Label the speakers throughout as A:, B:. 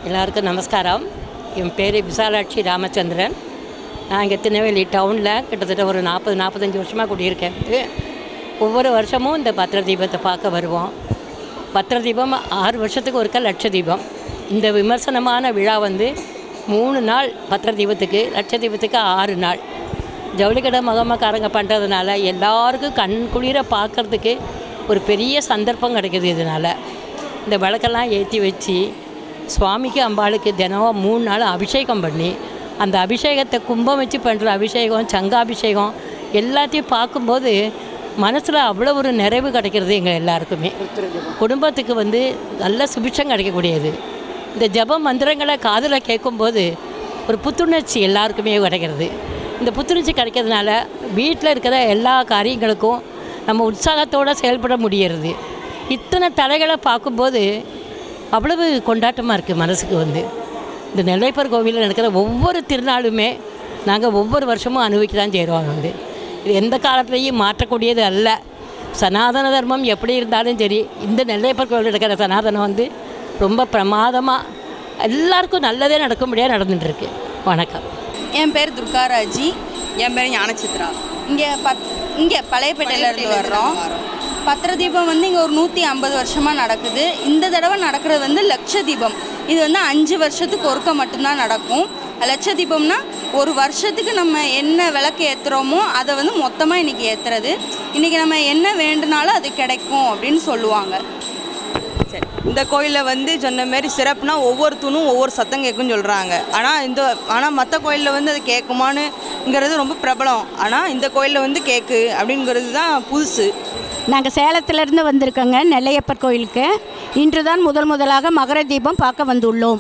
A: எல்லாருக்கும் நமஸ்காரம் என் பேர் விசாலாட்சி ராமச்சந்திரன் நான் இங்கே திருநெல்வேலி டவுனில் கிட்டத்தட்ட ஒரு நாற்பது நாற்பத்தஞ்சு வருஷமாக குடியிருக்கேன் ஒவ்வொரு வருஷமும் இந்த பத்திர தீபத்தை பார்க்க வருவோம் பத்திர தீபம் ஆறு வருஷத்துக்கு ஒருக்க லட்ச தீபம் இந்த விமர்சனமான விழா வந்து மூணு நாள் பத்திர தீபத்துக்கு லட்ச தீபத்துக்கு ஆறு நாள் ஜவுளிக்கடை மகமக்காரங்க பண்ணுறதுனால எல்லாருக்கும் கண் குளிர பார்க்கறதுக்கு ஒரு பெரிய சந்தர்ப்பம் கிடைக்குது இதனால் இந்த விளக்கெல்லாம் ஏற்றி வச்சு சுவாமிக்கு அம்பாளுக்கு தினம் மூணு நாள் அபிஷேகம் பண்ணி அந்த அபிஷேகத்தை கும்பம் வச்சு பண்ணுற அபிஷேகம் சங்காபிஷேகம் எல்லாத்தையும் பார்க்கும்போது மனசில் அவ்வளோ ஒரு நிறைவு கிடைக்கிறது எங்கள் எல்லாருக்குமே குடும்பத்துக்கு வந்து நல்ல சுபிட்சம் கிடைக்கக்கூடியது இந்த ஜப மந்திரங்களை காதில் கேட்கும்போது ஒரு புத்துணர்ச்சி எல்லாருக்குமே கிடைக்கிறது இந்த புத்துணர்ச்சி கிடைக்கிறதுனால வீட்டில் இருக்கிற எல்லா காரியங்களுக்கும் நம்ம உற்சாகத்தோடு செயல்பட முடியறது இத்தனை தலைகளை பார்க்கும்போது அவ்வளவு கொண்டாட்டமாக இருக்குது மனசுக்கு வந்து இந்த நெல்லைப்பர் கோவிலில் நடக்கிற ஒவ்வொரு திருநாளுமே நாங்கள் ஒவ்வொரு வருஷமும் அனுபவிக்க தான் செய்கிறோம் வந்து இது எந்த காலத்துலேயும் மாற்றக்கூடியது அல்ல சனாதன தர்மம் எப்படி இருந்தாலும் சரி இந்த நெல்லையப்பர் கோவில் நடக்கிற சனாதனம் வந்து ரொம்ப பிரமாதமாக எல்லாருக்கும் நல்லதே நடக்கும்படியாக நடந்துட்டுருக்கு வணக்கம்
B: என் பேர் துர்காராஜி
C: என் பேர் ஞானசித்ரா
B: இங்கே பத் இங்கே பழையப்பேட்டையில இருந்து வர்றோம் பத்திர தீபம் வந்து இங்கே ஒரு நூற்றி ஐம்பது வருஷமாக நடக்குது இந்த தடவை நடக்கிறது வந்து லட்ச தீபம் இது வந்து அஞ்சு வருஷத்துக்கு ஒருக்க மட்டும்தான் நடக்கும் லட்ச தீபம்னா ஒரு வருஷத்துக்கு நம்ம என்ன விளக்கு ஏற்றுறோமோ அதை வந்து மொத்தமாக இன்றைக்கி ஏற்றுறது இன்றைக்கி நம்ம என்ன வேண்டுனாலும் அது கிடைக்கும் அப்படின்னு சொல்லுவாங்க
C: சரி இந்த கோயிலில் வந்து சொன்ன மாதிரி சிறப்புனா ஒவ்வொரு தூணும் ஒவ்வொரு சத்தம் கேட்குன்னு சொல்கிறாங்க ஆனால் இந்த ஆனால் மற்ற கோயிலில் வந்து அது கேட்குமானுங்கிறது ரொம்ப பிரபலம் ஆனால் இந்த கோயிலில் வந்து கேட்கு அப்படிங்கிறது தான் புதுசு
D: நாங்கள் சேலத்திலிருந்து வந்திருக்கோங்க நெல்லையப்பர் கோயிலுக்கு இன்று தான் முதல் முதலாக மகர தீபம் பார்க்க வந்துள்ளோம்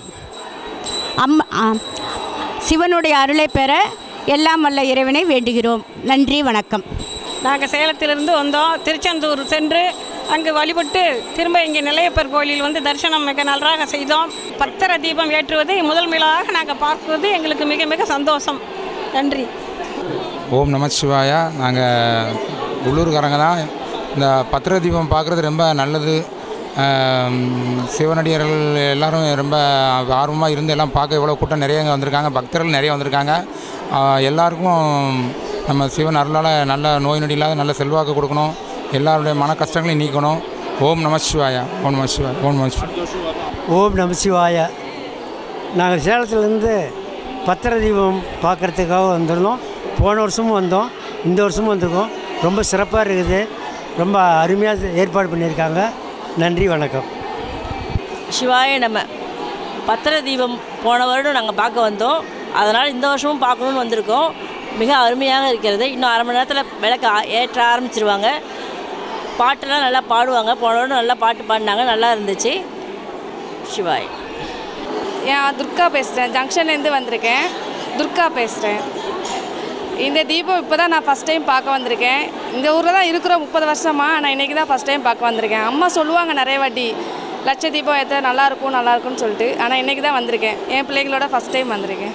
D: அம் ஆ, சிவனுடைய அருளை பெற எல்லாம் வல்ல இறைவனை வேண்டுகிறோம் நன்றி வணக்கம்
E: நாங்கள் சேலத்திலிருந்து வந்தோம் திருச்செந்தூர் சென்று அங்கு வழிபட்டு திரும்ப இங்கே நிலையப்பர் கோயிலில் வந்து தரிசனம் மிக நன்றாக செய்தோம் பத்திர தீபம் ஏற்றுவது முதல் முதலாக நாங்கள் பார்க்குவது எங்களுக்கு மிக மிக சந்தோஷம் நன்றி
F: ஓம் நம சிவாயா நாங்கள் உள்ளூர்காரங்க தான் இந்த பத்திர தீபம் பார்க்குறது ரொம்ப நல்லது ஆம், சிவனடியார்கள் எல்லாரும் ரொம்ப ஆர்வமாக இருந்து எல்லாம் பார்க்க இவ்வளோ கூட்டம் நிறைய இங்கே வந்திருக்காங்க பக்தர்கள் நிறைய வந்திருக்காங்க ஆ, எல்லாருக்கும் நம்ம சிவன் அருளால் நல்ல நோய் நொடி இல்லாத நல்ல செல்வாக்கு கொடுக்கணும் எல்லாருடைய மன கஷ்டங்களையும் நீக்கணும் ஓம் நம சிவாயா ஓம் நம சிவாயா ஓம் நம சிவாயா
G: ஓம் நம சிவாய நாங்கள் சேலத்துலேருந்து பத்திர தீபம் பார்க்குறதுக்காக வந்திருந்தோம் போன வருஷமும் வந்தோம் இந்த வருஷமும் வந்திருக்கோம் ரொம்ப சிறப்பாக இருக்குது ரொம்ப அருமையாக ஏற்பாடு பண்ணியிருக்காங்க நன்றி வணக்கம்
H: சிவாய நம்ம பத்திர தீபம் போன வருடம் நாங்கள் பார்க்க வந்தோம் அதனால் இந்த வருஷமும் பார்க்கணுன்னு வந்திருக்கோம் மிக அருமையாக இருக்கிறது இன்னும் அரை மணி நேரத்தில் விளக்கு ஆ- ஏற்ற ஆரம்பிச்சிருவாங்க பாட்டெல்லாம் நல்லா பாடுவாங்க போன வருடம் நல்லா பாட்டு பாடினாங்க நல்லா இருந்துச்சு சிவாய்
I: ஏன் துர்கா பேசுகிறேன் ஜங்ஷன்லேருந்து வந்திருக்கேன் துர்கா பேசுகிறேன் இந்த தீபம் இப்போ தான் நான் ஃபஸ்ட் டைம் பார்க்க வந்திருக்கேன் இந்த ஊரில் தான் இருக்கிறோம் முப்பது வருஷமா நான் இன்றைக்கி தான் ஃபஸ்ட் டைம் பார்க்க வந்திருக்கேன் அம்மா சொல்லுவாங்க நிறைய வாட்டி லட்ச தீபம் ஏற்ற நல்லாயிருக்கும் நல்லாயிருக்கும்னு சொல்லிட்டு ஆனால் இன்றைக்கி தான் வந்திருக்கேன் என் பிள்ளைங்களோட ஃபஸ்ட் டைம் வந்திருக்கேன்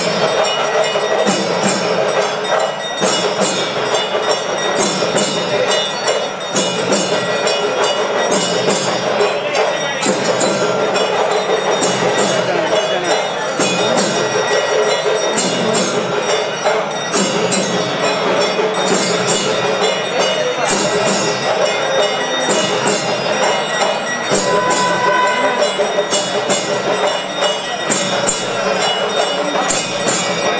J: Thank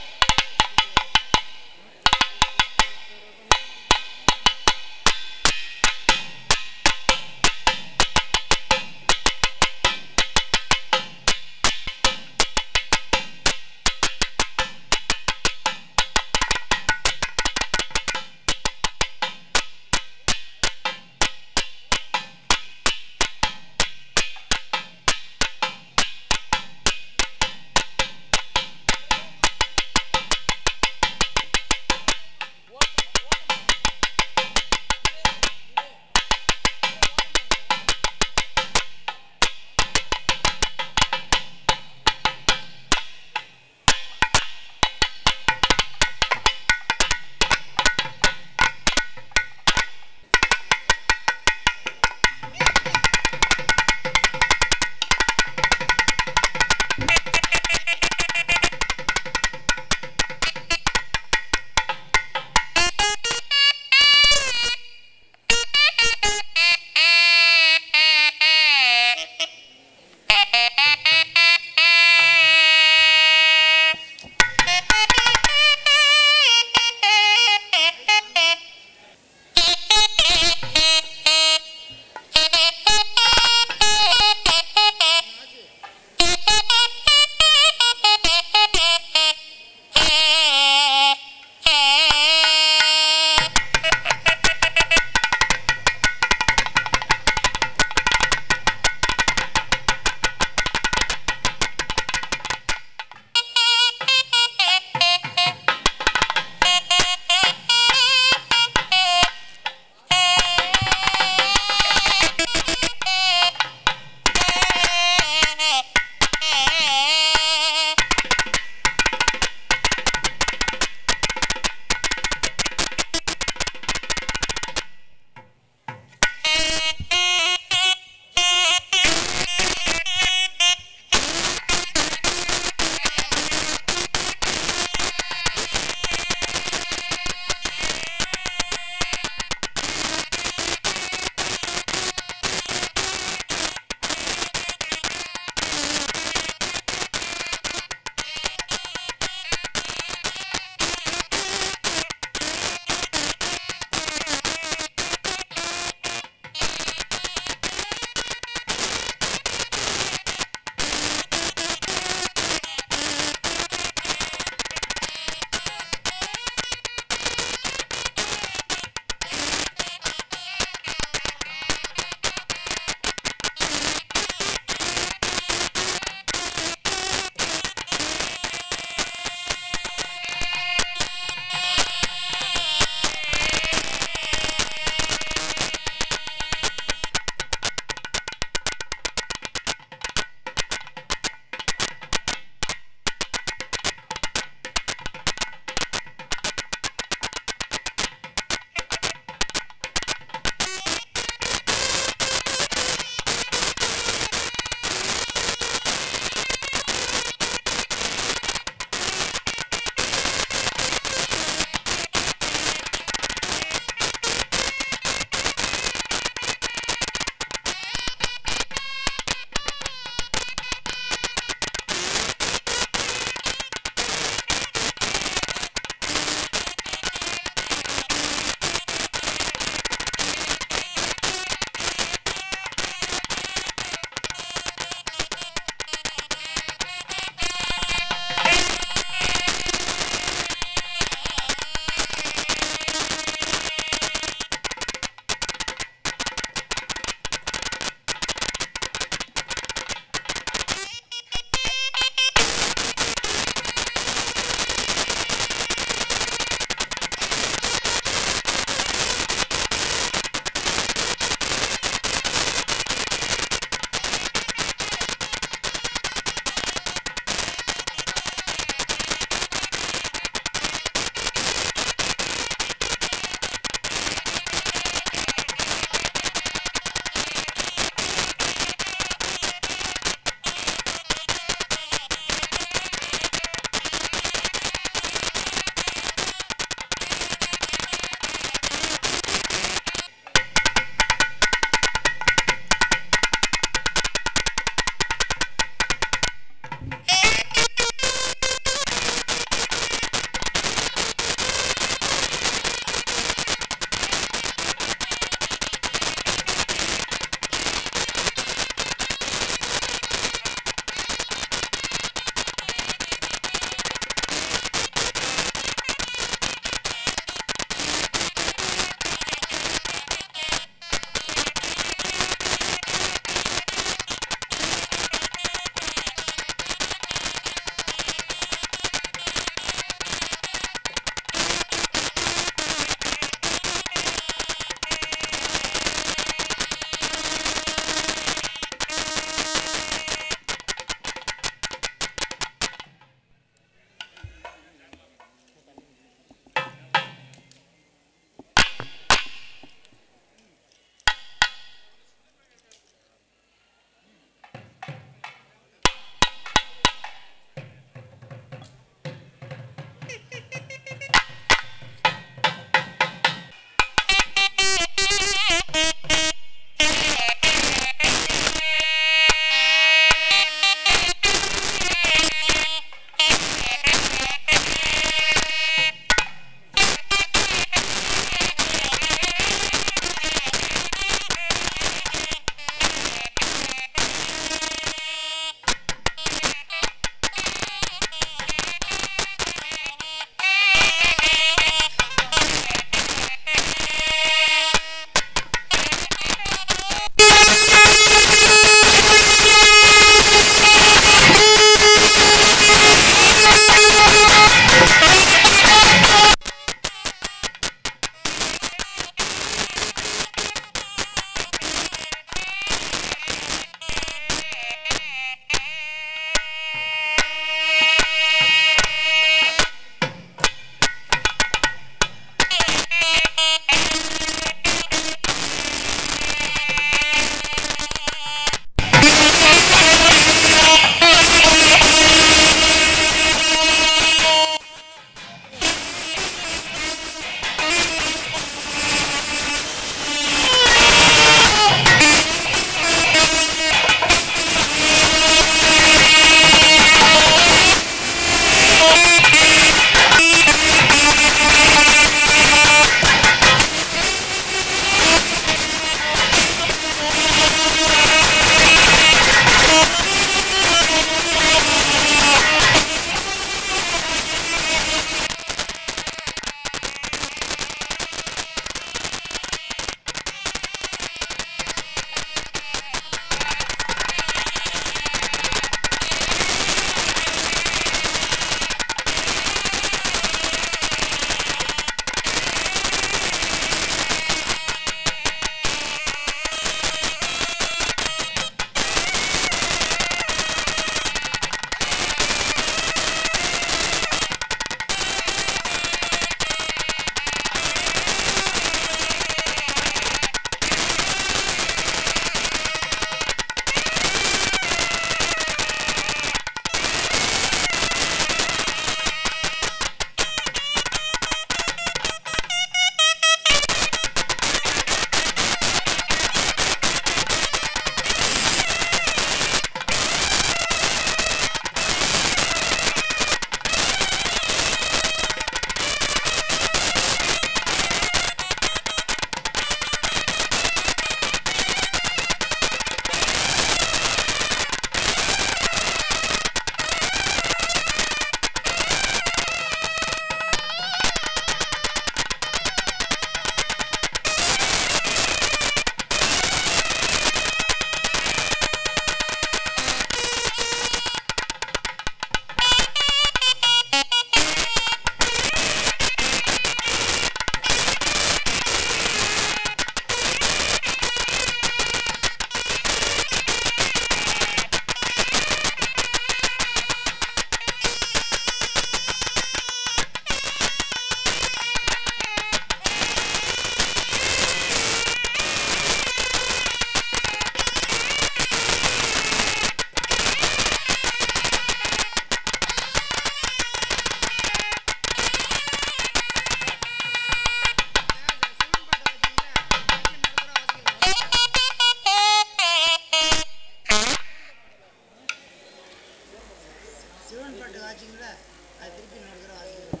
J: சிவன் பாட்டு வாச்சிங்களா அது திருப்பி இன்னொரு தடவை வாசிக்கிறேன்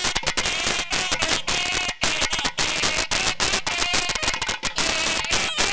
K: Thank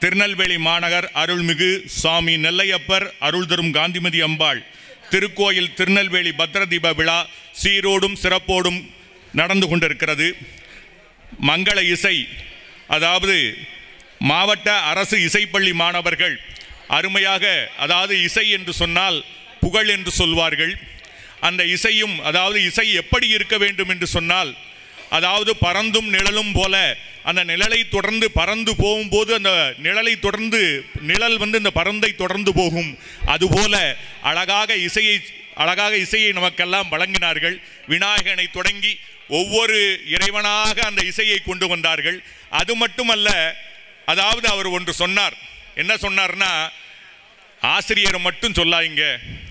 K: திருநெல்வேலி மாநகர் அருள்மிகு சுவாமி நெல்லையப்பர் அருள் தரும் காந்திமதி அம்பாள் திருக்கோயில் திருநெல்வேலி பத்ரதீப விழா சீரோடும் சிறப்போடும் நடந்து கொண்டிருக்கிறது மங்கள இசை அதாவது மாவட்ட அரசு இசைப்பள்ளி மாணவர்கள் அருமையாக அதாவது இசை என்று சொன்னால் புகழ் என்று சொல்வார்கள் அந்த இசையும் அதாவது இசை எப்படி இருக்க வேண்டும் என்று சொன்னால் அதாவது பறந்தும் நிழலும் போல அந்த நிழலை தொடர்ந்து பறந்து போகும்போது அந்த நிழலை தொடர்ந்து நிழல் வந்து இந்த பறந்தை தொடர்ந்து போகும் அதுபோல அழகாக இசையை அழகாக இசையை நமக்கெல்லாம் வழங்கினார்கள் விநாயகனை தொடங்கி ஒவ்வொரு இறைவனாக அந்த இசையை கொண்டு வந்தார்கள் அது மட்டுமல்ல அதாவது அவர் ஒன்று சொன்னார் என்ன சொன்னார்னா ஆசிரியரை மட்டும் சொல்லாதீங்க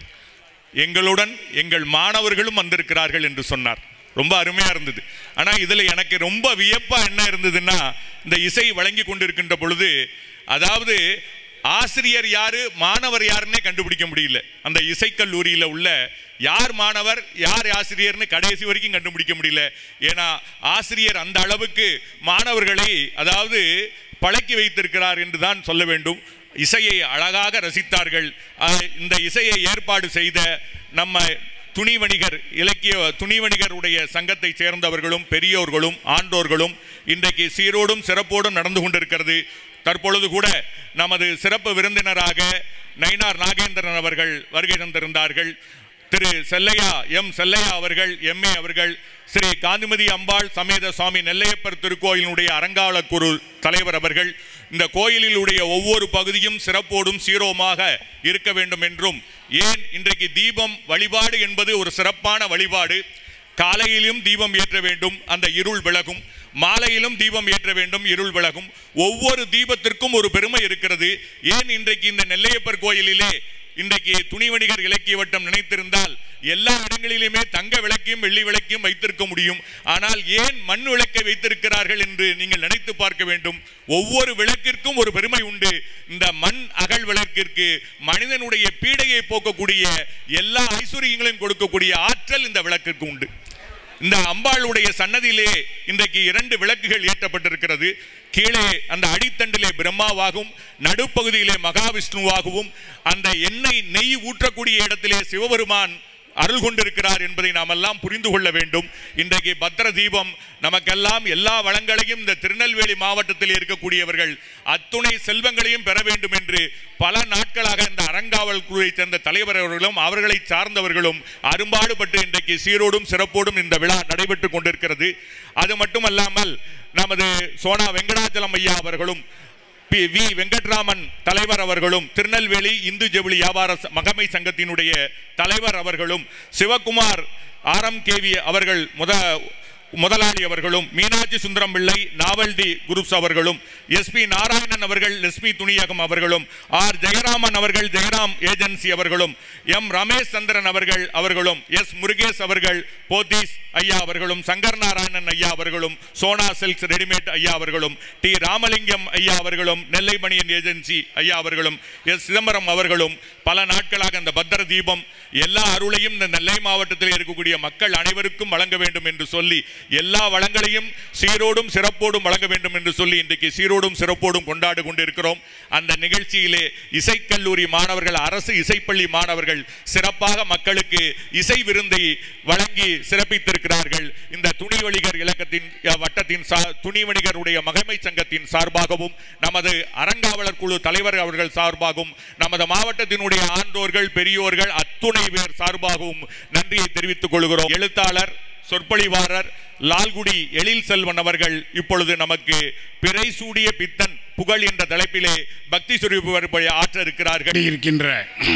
K: எங்களுடன் எங்கள் மாணவர்களும் வந்திருக்கிறார்கள் என்று சொன்னார் ரொம்ப அருமையாக இருந்தது ஆனால் இதில் எனக்கு ரொம்ப வியப்பாக என்ன இருந்ததுன்னா இந்த இசை வழங்கி கொண்டிருக்கின்ற பொழுது அதாவது ஆசிரியர் யாரு மாணவர் யாருன்னே கண்டுபிடிக்க முடியல அந்த இசைக்கல்லூரியில் உள்ள யார் மாணவர் யார் ஆசிரியர்னு கடைசி வரைக்கும் கண்டுபிடிக்க முடியல ஏன்னா ஆசிரியர் அந்த அளவுக்கு மாணவர்களை அதாவது பழக்கி வைத்திருக்கிறார் என்று தான் சொல்ல வேண்டும் இசையை அழகாக ரசித்தார்கள் அஹ் இந்த இசையை ஏற்பாடு செய்த நம்ம துணி வணிகர் இலக்கிய துணி வணிகருடைய சங்கத்தை சேர்ந்தவர்களும் பெரியோர்களும் ஆண்டோர்களும் இன்றைக்கு சீரோடும் சிறப்போடும் நடந்து கொண்டிருக்கிறது தற்பொழுது கூட நமது சிறப்பு விருந்தினராக நயினார் நாகேந்திரன் அவர்கள் வருகை தந்திருந்தார்கள் திரு செல்லையா எம் செல்லையா அவர்கள் எம்ஏ அவர்கள் ஸ்ரீ காந்திமதி அம்பாள் சமேத சுவாமி நெல்லையப்பர் திருக்கோயிலினுடைய அறங்காவலர் குரு தலைவர் அவர்கள் இந்த கோயிலிலுடைய ஒவ்வொரு பகுதியும் சிறப்போடும் சீரோமாக இருக்க வேண்டும் என்றும் ஏன் இன்றைக்கு தீபம் வழிபாடு என்பது ஒரு சிறப்பான வழிபாடு காலையிலும் தீபம் ஏற்ற வேண்டும் அந்த இருள் விலகும் மாலையிலும் தீபம் ஏற்ற வேண்டும் இருள் விலகும் ஒவ்வொரு தீபத்திற்கும் ஒரு பெருமை இருக்கிறது ஏன் இன்றைக்கு இந்த நெல்லையப்பர் கோயிலிலே இன்றைக்கு துணி வணிகர் இலக்கிய வட்டம் நினைத்திருந்தால் எல்லா இடங்களிலுமே தங்க விளக்கையும் வெள்ளி விளக்கையும் வைத்திருக்க முடியும் ஆனால் ஏன் மண் விளக்கை வைத்திருக்கிறார்கள் என்று நீங்கள் நினைத்து பார்க்க வேண்டும் ஒவ்வொரு விளக்கிற்கும் ஒரு பெருமை உண்டு இந்த மண் அகல் விளக்கிற்கு மனிதனுடைய பீடையை போக்கக்கூடிய எல்லா ஐஸ்வர்யங்களையும் கொடுக்கக்கூடிய ஆற்றல் இந்த விளக்கிற்கு உண்டு இந்த அம்பாளுடைய சன்னதியிலே இன்றைக்கு இரண்டு விளக்குகள் ஏற்றப்பட்டிருக்கிறது கீழே அந்த அடித்தண்டிலே பிரம்மாவாகவும் நடுப்பகுதியிலே மகாவிஷ்ணுவாகவும் அந்த எண்ணெய் நெய் ஊற்றக்கூடிய இடத்திலே சிவபெருமான் அருள் கொண்டிருக்கிறார் என்பதை நாம் எல்லாம் புரிந்து கொள்ள வேண்டும் இன்றைக்கு பத்திர தீபம் நமக்கெல்லாம் எல்லா வளங்களையும் இந்த திருநெல்வேலி மாவட்டத்தில் இருக்கக்கூடியவர்கள் அத்துணை செல்வங்களையும் பெற வேண்டும் என்று பல நாட்களாக இந்த அறங்காவல் குழுவை சேர்ந்த தலைவர் அவர்களும் அவர்களை சார்ந்தவர்களும் அரும்பாடுபட்டு இன்றைக்கு சீரோடும் சிறப்போடும் இந்த விழா நடைபெற்று கொண்டிருக்கிறது அது மட்டுமல்லாமல் நமது சோனா வெங்கடாச்சலம் ஐயா அவர்களும் பி வி வெங்கட்ராமன் தலைவர் அவர்களும் திருநெல்வேலி இந்து ஜவுளி வியாபார ச- மகமை சங்கத்தினுடைய தலைவர் அவர்களும் சிவகுமார் ஆரம் கேவி அவர்கள் முத முதலாளி அவர்களும் மீனாட்சி சுந்தரம் பிள்ளை நாவல்டி குரூப்ஸ் அவர்களும் எஸ்பி நாராயணன் அவர்கள் லட்சுமி துணியகம் அவர்களும் ஆர் ஜெயராமன் அவர்கள் ஜெயராம் ஏஜென்சி அவர்களும் எம் ரமேஷ் சந்திரன் அவர்கள் அவர்களும் எஸ் முருகேஷ் அவர்கள் போத்தீஸ் ஐயா அவர்களும் சங்கர் நாராயணன் ஐயா அவர்களும் சோனா சில்க்ஸ் ரெடிமேட் ஐயா அவர்களும் டி ராமலிங்கம் ஐயா அவர்களும் நெல்லை மணியன் ஏஜென்சி ஐயா அவர்களும் எஸ் சிதம்பரம் அவர்களும் பல நாட்களாக அந்த பத்திர தீபம் எல்லா அருளையும் இந்த நெல்லை மாவட்டத்தில் இருக்கக்கூடிய மக்கள் அனைவருக்கும் வழங்க வேண்டும் என்று சொல்லி எல்லா வளங்களையும் சீரோடும் சிறப்போடும் வழங்க வேண்டும் என்று சொல்லி இன்றைக்கு சீரோடும் சிறப்போடும் கொண்டாடி கொண்டிருக்கிறோம் அந்த நிகழ்ச்சியிலே இசைக்கல்லூரி மாணவர்கள் அரசு இசைப்பள்ளி மாணவர்கள் சிறப்பாக மக்களுக்கு இசை விருந்தை வழங்கி சிறப்பித்திருக்கிறார்கள் இந்த துணி வணிகர் இலக்கத்தின் அஹ், வட்டத்தின் சா- துணி வணிகருடைய மகிமை சங்கத்தின் சார்பாகவும் நமது அறங்காவலர் குழு தலைவர் அவர்கள் சார்பாகவும் நமது மாவட்டத்தினுடைய ஆண்டோர்கள் பெரியோர்கள் அத்துணை பேர் சார்பாகவும் நன்றியை தெரிவித்துக் கொள்கிறோம் எழுத்தாளர் சொற்பொழிவாளர் லால்குடி எழில் செல்வன் அவர்கள் இப்பொழுது நமக்கு பிறை சூடிய பித்தன் புகழ் என்ற தலைப்பிலே பக்தி சுரூப ஆற்ற இருக்கிறார்கள்
L: இருக்கின்ற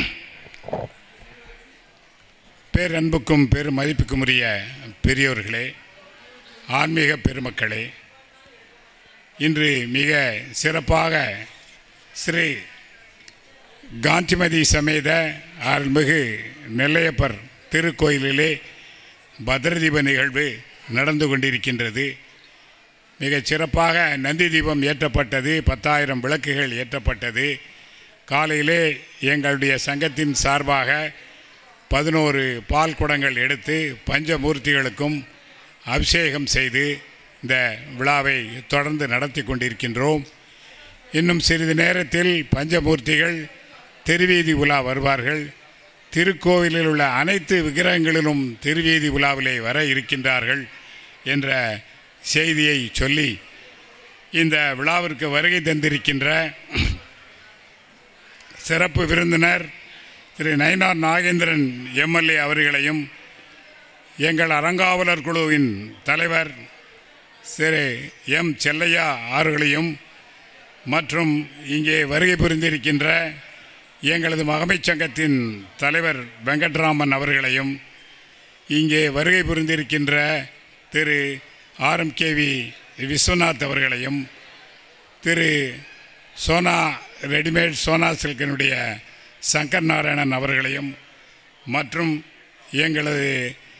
L: பேரன்புக்கும் பெரும் மதிப்புக்கும் உரிய பெரியோர்களே ஆன்மீக பெருமக்களே இன்று மிக சிறப்பாக ஸ்ரீ காந்திமதி சமேத அருள்மிகு நெல்லையப்பர் திருக்கோயிலிலே பத்ரதீப நிகழ்வு நடந்து கொண்டிருக்கின்றது மிகச் சிறப்பாக நந்தி தீபம் ஏற்றப்பட்டது பத்தாயிரம் விளக்குகள் ஏற்றப்பட்டது காலையிலே எங்களுடைய சங்கத்தின் சார்பாக பதினோரு பால் குடங்கள் எடுத்து பஞ்சமூர்த்திகளுக்கும் அபிஷேகம் செய்து இந்த விழாவை தொடர்ந்து நடத்தி கொண்டிருக்கின்றோம் இன்னும் சிறிது நேரத்தில் பஞ்சமூர்த்திகள் திருவீதி உலா வருவார்கள் திருக்கோவிலில் உள்ள அனைத்து விக்கிரகங்களிலும் திருவீதி உலாவிலே வர இருக்கின்றார்கள் என்ற செய்தியை சொல்லி இந்த விழாவிற்கு வருகை தந்திருக்கின்ற சிறப்பு விருந்தினர் திரு நயினார் நாகேந்திரன் எம்எல்ஏ அவர்களையும் எங்கள் அறங்காவலர் குழுவின் தலைவர் திரு எம் செல்லையா அவர்களையும் மற்றும் இங்கே வருகை புரிந்திருக்கின்ற எங்களது மகமைச் சங்கத்தின் தலைவர் வெங்கட்ராமன் அவர்களையும் இங்கே வருகை புரிந்திருக்கின்ற திரு ஆர்எம்கேவி விஸ்வநாத் அவர்களையும் திரு சோனா ரெடிமேட் சோனா சில்கனுடைய சங்கர் நாராயணன் அவர்களையும் மற்றும் எங்களது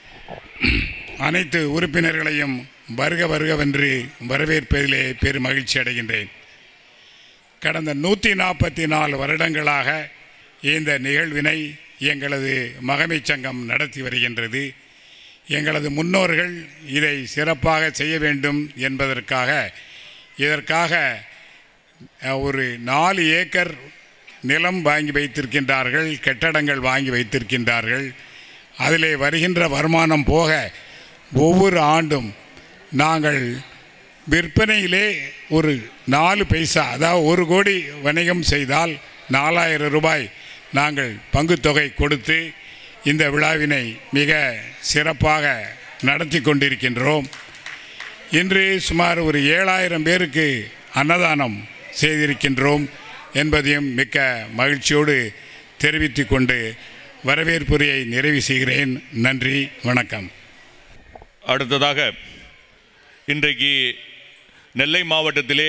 L: அனைத்து உறுப்பினர்களையும் வருக வருகவென்று வரவேற்பதிலே பெரும் மகிழ்ச்சி அடைகின்றேன் கடந்த நூற்றி நாற்பத்தி நாலு வருடங்களாக இந்த நிகழ்வினை எங்களது மகமைச் சங்கம் நடத்தி வருகின்றது எங்களது முன்னோர்கள் இதை சிறப்பாக செய்ய வேண்டும் என்பதற்காக இதற்காக அஹ், ஒரு நாலு ஏக்கர் நிலம் வாங்கி வைத்திருக்கின்றார்கள் கட்டடங்கள் வாங்கி வைத்திருக்கின்றார்கள் அதிலே வருகின்ற வருமானம் போக ஒவ்வொரு ஆண்டும் நாங்கள் விற்பனையிலே ஒரு நாலு பைசா அதாவது ஒரு கோடி வணிகம் செய்தால் நாலாயிரம் ரூபாய் நாங்கள் பங்குத்தொகை கொடுத்து இந்த விழாவினை மிக சிறப்பாக நடத்தி கொண்டிருக்கின்றோம் இன்று சுமார் ஒரு ஏழாயிரம் பேருக்கு அன்னதானம் செய்திருக்கின்றோம் என்பதையும் மிக்க மகிழ்ச்சியோடு தெரிவித்துக் கொண்டு வரவேற்புரையை நிறைவு செய்கிறேன் நன்றி வணக்கம்
K: அடுத்ததாக இன்றைக்கு நெல்லை மாவட்டத்திலே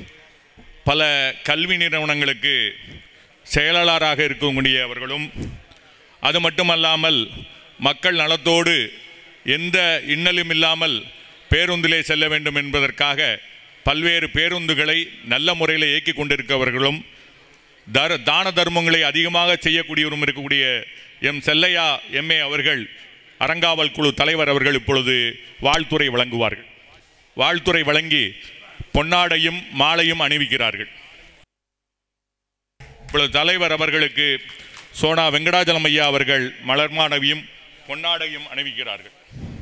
K: பல கல்வி நிறுவனங்களுக்கு செயலாளராக இருக்கக்கூடியவர்களும் அது மட்டுமல்லாமல் மக்கள் நலத்தோடு எந்த இன்னலும் இல்லாமல் பேருந்திலே செல்ல வேண்டும் என்பதற்காக பல்வேறு பேருந்துகளை நல்ல முறையில் இயக்கி கொண்டிருக்கிறவர்களும் தர தான தர்மங்களை அதிகமாக செய்யக்கூடியவரும் இருக்கக்கூடிய எம் செல்லையா எம்ஏ அவர்கள் அறங்காவல் குழு தலைவர் அவர்கள் இப்பொழுது வாழ்த்துறை வழங்குவார்கள் வாழ்த்துறை வழங்கி பொன்னாடையும் மாலையும் அணிவிக்கிறார்கள் இப்பொழுது தலைவர் அவர்களுக்கு சோனா வெங்கடாஜலம் ஐயா அவர்கள் மலர் மாணவியும் பொன்னாடையும் அணிவிக்கிறார்கள்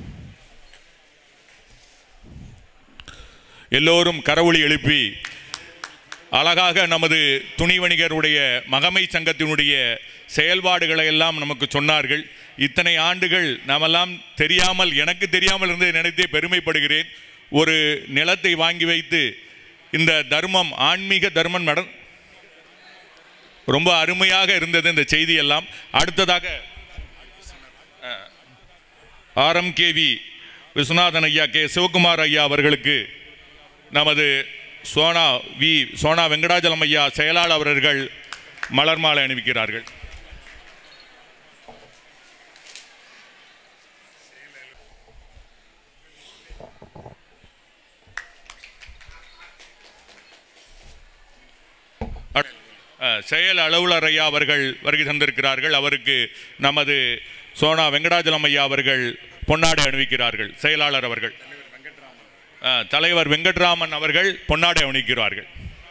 K: எல்லோரும் கரவொலி எழுப்பி அழகாக நமது துணி வணிகருடைய மகமை சங்கத்தினுடைய செயல்பாடுகளை எல்லாம் நமக்கு சொன்னார்கள் இத்தனை ஆண்டுகள் நாமெல்லாம் தெரியாமல் எனக்கு தெரியாமல் இருந்ததை நினைத்தே பெருமைப்படுகிறேன் ஒரு நிலத்தை வாங்கி வைத்து இந்த தர்மம் ஆன்மீக தர்மம் நட ரொம்ப அருமையாக இருந்தது இந்த செய்தி எல்லாம் அடுத்ததாக ஆர்எம்கேவி விஸ்வநாதன் ஐயா கே சிவகுமார் ஐயா அவர்களுக்கு நமது சோனா வி சோனா வெங்கடாஜலம் ஐயா செயலாளர் அவர்கள் மலர் மாலை அணிவிக்கிறார்கள் அட்- அஹ், செயல் அலுவலர் ஐயா அவர்கள் வருகை தந்திருக்கிறார்கள் அவருக்கு நமது சோனா வெங்கடாஜலம் ஐயா அவர்கள் பொன்னாடை அணிவிக்கிறார்கள் செயலாளர் அவர்கள் அஹ், தலைவர் வெங்கட்ராமன் அவர்கள் பொன்னாடை அணிவிக்கிறார்கள்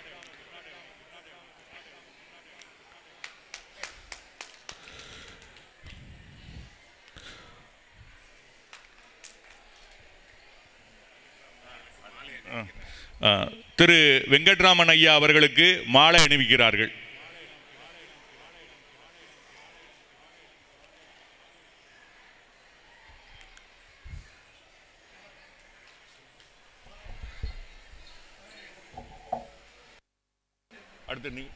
K: அஹ், அஹ், திரு வெங்கட்ராமன் ஐயா அவர்களுக்கு மாலை அணிவிக்கிறார்கள் அடுத்து நீ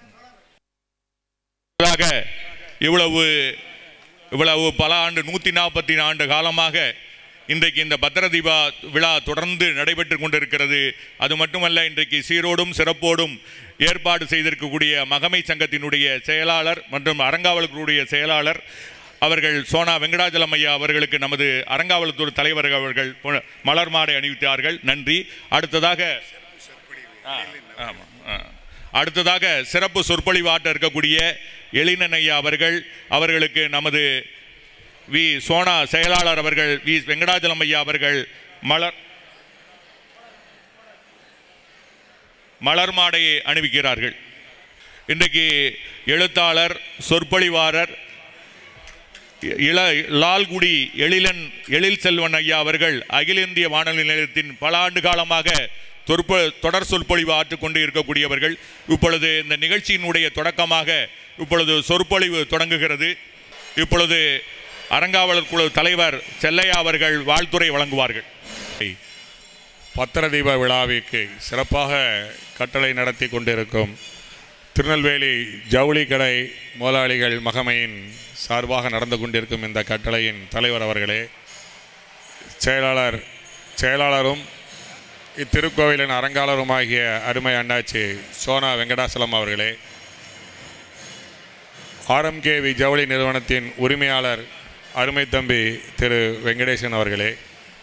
K: இதாக இவ்வளவு இவ்வளவு பல ஆண்டு நூற்றி நாற்பத்தி ஆண்டு காலமாக இன்றைக்கு இந்த பத்திர தீபா விழா தொடர்ந்து நடைபெற்று கொண்டிருக்கிறது அது மட்டுமல்ல இன்றைக்கு சீரோடும் சிறப்போடும் ஏற்பாடு செய்திருக்கக்கூடிய மகமை சங்கத்தினுடைய செயலாளர் மற்றும் அறங்காவலர்களுடைய செயலாளர் அவர்கள் சோனா வெங்கடாஜலம் ஐயா அவர்களுக்கு நமது அறங்காவலத்துறை தலைவர் அவர்கள் பொ- மலர் மாலை அணிவித்தார்கள் நன்றி அடுத்ததாக ஆ, ஆமா, ஆ. அடுத்ததாக சிறப்பு சொற்பொழிவாட்ட இருக்கக்கூடிய எழினன் ஐயா அவர்கள் அவர்களுக்கு நமது வி சோனா செயலாளர் அவர்கள் வி வெங்கடாஜலம் ஐயா அவர்கள் மலர் மலர் மாடையை அணிவிக்கிறார்கள் இன்றைக்கு எழுத்தாளர் சொற்பொழிவாளர் இள லால்குடி எழிலன் எழில் செல்வன் ஐயா அவர்கள் அகில இந்திய வானொலி நிலையத்தின் பல ஆண்டு காலமாக தொற்ப தொடர் சொற்பொழிவு ஆற்றிக் கொண்டு இருக்கக்கூடியவர்கள் இப்பொழுது இந்த நிகழ்ச்சியினுடைய தொடக்கமாக இப்பொழுது சொற்பொழிவு தொடங்குகிறது இப்பொழுது அறங்காவலர் குழு தலைவர் செல்லையா அவர்கள் வாழ்த்துரை வழங்குவார்கள்
M: பத்திரதீப விழாவிற்கு சிறப்பாக கட்டளை நடத்தி கொண்டிருக்கும் திருநெல்வேலி ஜவுளி கடை முதலாளிகள் மகமையின் சார்பாக நடந்து கொண்டிருக்கும் இந்த கட்டளையின் தலைவர் அவர்களே செயலாளர் செயலாளரும் இத்திருக்கோவிலின் அறங்காலருமாகிய அருமை அண்ணாச்சி சோனா வெங்கடாசலம் அவர்களே ஆர்எம்கேவி ஜவுளி நிறுவனத்தின் உரிமையாளர் அருமை தம்பி திரு வெங்கடேசன் அவர்களே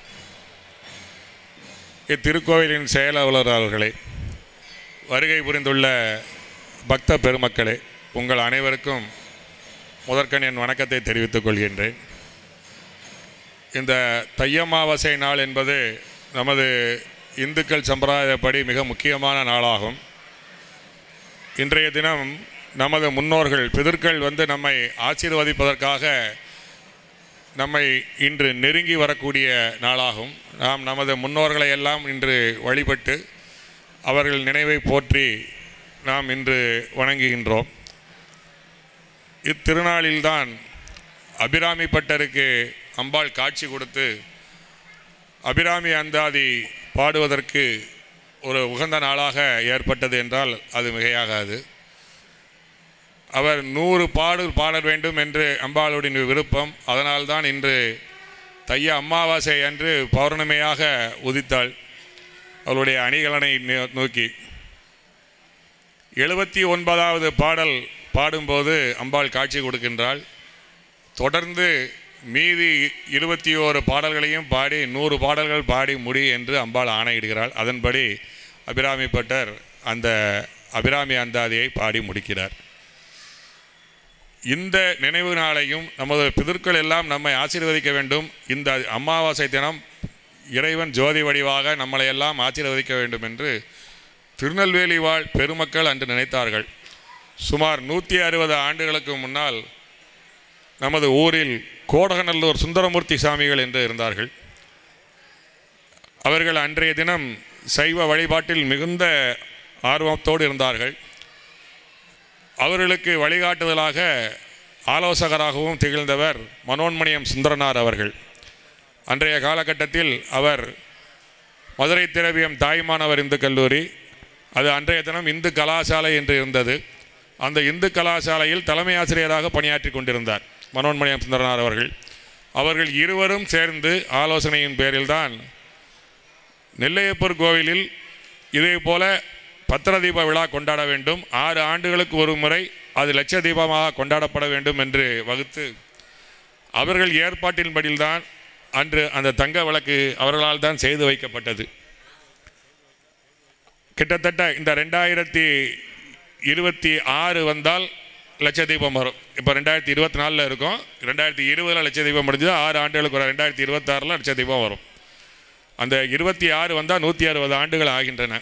M: இத்திருக்கோவிலின் செயல் அலுவலர் அவர்களே வருகை புரிந்துள்ள பக்த பெருமக்களே உங்கள் அனைவருக்கும் முதற்கண் என் வணக்கத்தை தெரிவித்துக் கொள்கின்றேன் இந்த தையமாவாசை நாள் என்பது நமது இந்துக்கள் சம்பிரதாயப்படி மிக முக்கியமான நாளாகும் இன்றைய தினம் நமது முன்னோர்கள் பிதர்கள் வந்து நம்மை ஆசீர்வதிப்பதற்காக நம்மை இன்று நெருங்கி வரக்கூடிய நாளாகும் நாம் நமது முன்னோர்களை எல்லாம் இன்று வழிபட்டு அவர்கள் நினைவை போற்றி நாம் இன்று வணங்குகின்றோம் இத்திருநாளில்தான் அபிராமி பட்டருக்கு அம்பாள் காட்சி கொடுத்து அபிராமி அந்தாதி பாடுவதற்கு ஒரு உகந்த நாளாக ஏற்பட்டது என்றால் அது மிகையாகாது அவர் நூறு பாடு பாட வேண்டும் என்று அம்பாளுடைய விருப்பம் அதனால்தான் இன்று தைய அமாவாசை அன்று பௌர்ணமியாக உதித்தாள் அவளுடைய அணிகலனை நோ- நோக்கி எழுபத்தி ஒன்பதாவது பாடல் பாடும்போது அம்பாள் காட்சி கொடுக்கின்றாள் தொடர்ந்து மீதி இருபத்தி ஓரு பாடல்களையும் பாடி நூறு பாடல்கள் பாடி முடி என்று அம்பாள் ஆணையிடுகிறாள் அதன்படி அபிராமி பட்டர் அந்த அபிராமி அந்தாதியை பாடி முடிக்கிறார் இந்த நினைவு நாளையும் நமது பிதர்கள் எல்லாம் நம்மை ஆசீர்வதிக்க வேண்டும் இந்த அமாவாசை தினம் இறைவன் ஜோதி வடிவாக நம்மளை எல்லாம் ஆசீர்வதிக்க வேண்டும் என்று திருநெல்வேலி வாழ் பெருமக்கள் அன்று நினைத்தார்கள் சுமார் நூற்றி அறுபது ஆண்டுகளுக்கு முன்னால் நமது ஊரில் கோடகநல்லூர் சுந்தரமூர்த்தி சாமிகள் என்று இருந்தார்கள் அவர்கள் அன்றைய தினம் சைவ வழிபாட்டில் மிகுந்த ஆர்வத்தோடு இருந்தார்கள் அவர்களுக்கு வழிகாட்டுதலாக ஆலோசகராகவும் திகழ்ந்தவர் மனோன்மணியம் சுந்தரனார் அவர்கள் அன்றைய காலகட்டத்தில் அவர் மதுரை திரவியம் தாய்மானவர் இந்து கல்லூரி அது அன்றைய தினம் இந்து கலாசாலை என்று இருந்தது அந்த இந்து கலாசாலையில் தலைமை ஆசிரியராக பணியாற்றி கொண்டிருந்தார் மனோன்மணியம் சுந்தரனார் அவர்கள் அவர்கள் இருவரும் சேர்ந்து ஆலோசனையின் பேரில்தான் நெல்லையப்பர் கோவிலில் இதே போல பத்திர தீப விழா கொண்டாட வேண்டும் ஆறு ஆண்டுகளுக்கு ஒரு முறை அது லட்ச தீபமாக கொண்டாடப்பட வேண்டும் என்று வகுத்து அவர்கள் ஏற்பாட்டின்படியில்தான் அன்று அந்த தங்க விளக்கு அவர்களால் தான் செய்து வைக்கப்பட்டது கிட்டத்தட்ட இந்த ரெண்டாயிரத்தி இருபத்தி ஆறு வந்தால் லட்ச தீபம் வரும் இப்போ ரெண்டாயிரத்தி இருபத்தி நாலில் இருக்கும் ரெண்டாயிரத்தி இருபதில் லட்ச தீபம் முடிஞ்சது ஆறு ஆண்டுகளுக்கு ஒரு ரெண்டாயிரத்தி இருபத்தாறில் லட்ச தீபம் வரும் அந்த இருபத்தி ஆறு வந்தால் நூற்றி அறுபது ஆண்டுகள் ஆகின்றன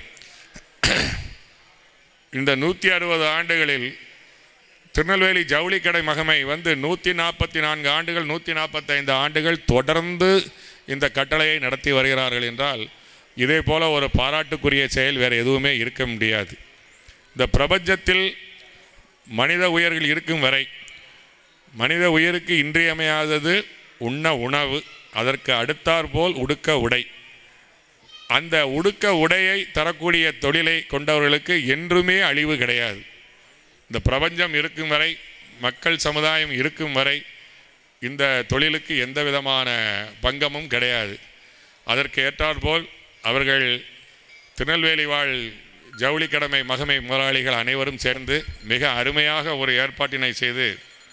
M: இந்த நூற்றி அறுபது ஆண்டுகளில் திருநெல்வேலி ஜவுளி கடை மகமை வந்து நூற்றி நாற்பத்தி நான்கு ஆண்டுகள் நூற்றி நாற்பத்தைந்து ஆண்டுகள் தொடர்ந்து இந்த கட்டளையை நடத்தி வருகிறார்கள் என்றால் இதே போல ஒரு பாராட்டுக்குரிய செயல் வேறு எதுவுமே இருக்க முடியாது இந்த பிரபஞ்சத்தில் மனித உயிர்கள் இருக்கும் வரை மனித உயிருக்கு இன்றியமையாதது உண்ண உணவு அதற்கு அடுத்தாற்போல் உடுக்க உடை அந்த உடுக்க உடையை தரக்கூடிய தொழிலை கொண்டவர்களுக்கு என்றுமே அழிவு கிடையாது இந்த பிரபஞ்சம் இருக்கும் வரை மக்கள் சமுதாயம் இருக்கும் வரை இந்த தொழிலுக்கு எந்த விதமான பங்கமும் கிடையாது அதற்கு ஏற்றாற்போல் அவர்கள் திருநெல்வேலி வாழ் ஜவுளி கடமை மகமை முதலாளிகள் அனைவரும் சேர்ந்து மிக அருமையாக ஒரு ஏற்பாட்டினை செய்து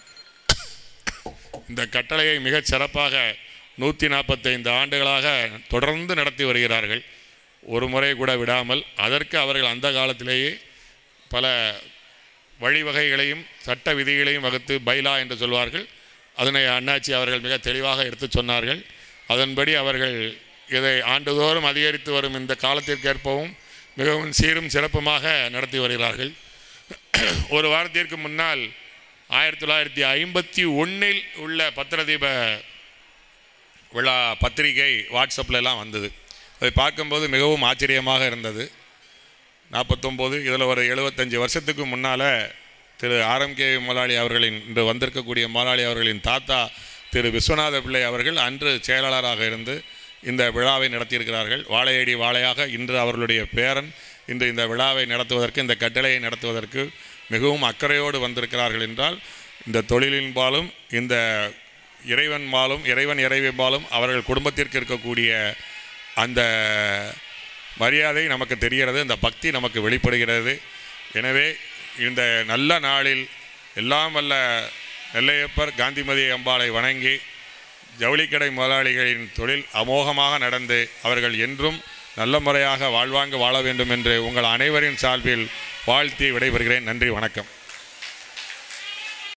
M: இந்த கட்டளையை மிகச் சிறப்பாக நூற்றி நாற்பத்தைந்து ஆண்டுகளாக தொடர்ந்து நடத்தி வருகிறார்கள் ஒரு முறை கூட விடாமல் அதற்கு அவர்கள் அந்த காலத்திலேயே பல வழிவகைகளையும் சட்ட விதிகளையும் வகுத்து பைலா என்று சொல்வார்கள் அதனை அண்ணாச்சி அவர்கள் மிக தெளிவாக எடுத்து சொன்னார்கள் அதன்படி அவர்கள் இதை ஆண்டுதோறும் அதிகரித்து வரும் இந்த காலத்திற்கேற்பவும் மிகவும் சீரும் சிறப்புமாக நடத்தி வருகிறார்கள் ஒரு வாரத்திற்கு முன்னால் ஆயிரத்தி தொள்ளாயிரத்தி ஐம்பத்தி ஒன்றில் உள்ள பத்திரதீப விழா பத்திரிகை வாட்ஸ்அப்ல எல்லாம் வந்தது அதை பார்க்கும்போது மிகவும் ஆச்சரியமாக இருந்தது நாற்பத்தொம்போது இதில் ஒரு எழுபத்தஞ்சு வருஷத்துக்கு முன்னால் திரு ஆர்எம்கே முதலாளி அவர்களின் இன்று வந்திருக்கக்கூடிய முதலாளி அவர்களின் தாத்தா திரு விஸ்வநாத பிள்ளை அவர்கள் அன்று செயலாளராக இருந்து இந்த விழாவை நடத்தியிருக்கிறார்கள் வாழையடி வாழையாக இன்று அவர்களுடைய பேரன் இன்று இந்த விழாவை நடத்துவதற்கு இந்த கட்டளையை நடத்துவதற்கு மிகவும் அக்கறையோடு வந்திருக்கிறார்கள் என்றால் இந்த தொழிலின்பாலும் இந்த இறைவன்பாலும் இறைவன் இறைவன்பாலும் அவர்கள் குடும்பத்திற்கு இருக்கக்கூடிய அந்த மரியாதை நமக்கு தெரிகிறது அந்த பக்தி நமக்கு வெளிப்படுகிறது எனவே இந்த நல்ல நாளில் எல்லாம் வல்ல நெல்லையப்பர் காந்திமதி அம்பாளை வணங்கி ஜவுளிக்கடை முதலாளிகளின் தொழில் அமோகமாக நடந்து அவர்கள் என்றும் நல்ல முறையாக வாழ்வாங்க வாழ வேண்டும் என்று உங்கள் அனைவரின் சார்பில் வாழ்த்தி விடைபெறுகிறேன் நன்றி வணக்கம்